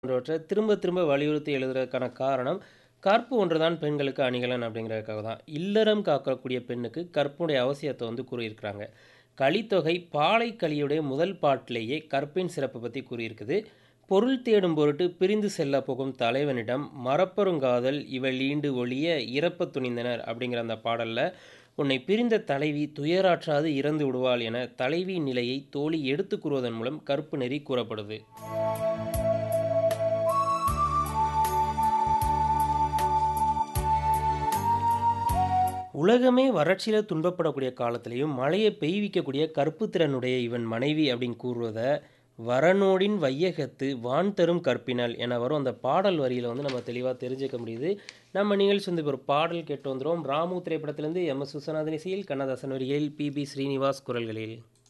போன்றவற்றை திரும்ப திரும்ப வலியுறுத்தி எழுதுறதுக்கான காரணம், கற்பு ஒன்றுதான் பெண்களுக்கு அணிகலன் அப்படிங்கிறதுக்காக தான். இல்லறம் காக்கக்கூடிய பெண்ணுக்கு கற்புடைய அவசியத்த வந்து கூறியிருக்கிறாங்க. கலித்தொகை பாலைக்கலியுடைய முதல் பாட்டிலேயே கற்பின் சிறப்பு பத்தி கூறியிருக்குது. பொருள் தேடும் பொருட்டு பிரிந்து செல்லப் போகும் தலைவனிடம் மறப்பருங்காதல் இவள் ஈண்டு ஒழிய இறப்பத் துணிந்தனர் அப்படிங்கிற அந்த பாடல்ல, உன்னை பிரிந்த தலைவி துயராற்றாது இறந்து விடுவாள் என தலைவியின் நிலையை தோழி எடுத்துக் கூறுவதன் மூலம் கற்பு நெறி கூறப்படுது. உலகமே வறட்சியில துன்பப்படக்கூடிய காலத்திலயும் மழைய பெய்விக்கக்கூடிய கற்புத் திறனுடைய இவன் மனைவி அப்படின்னு கூறுவத, "வரனோடின் வையகத்து வான் தரும் கற்பினள்" என வரும் அந்த பாடல் வரியில வந்து நம்ம தெளிவா தெரிஞ்சுக்க முடியுது. நம்ம நிகழ்ச்சி வந்து இப்ப ஒரு பாடல் கேட்டு வந்துருவோம். ராமு திரைப்படத்திலிருந்து எம். எஸ். விஸ்வநாதன் இசையில், கண்ணதாசன் வரிகளில், பி. பி. ஸ்ரீனிவாஸ் குரல்களில்.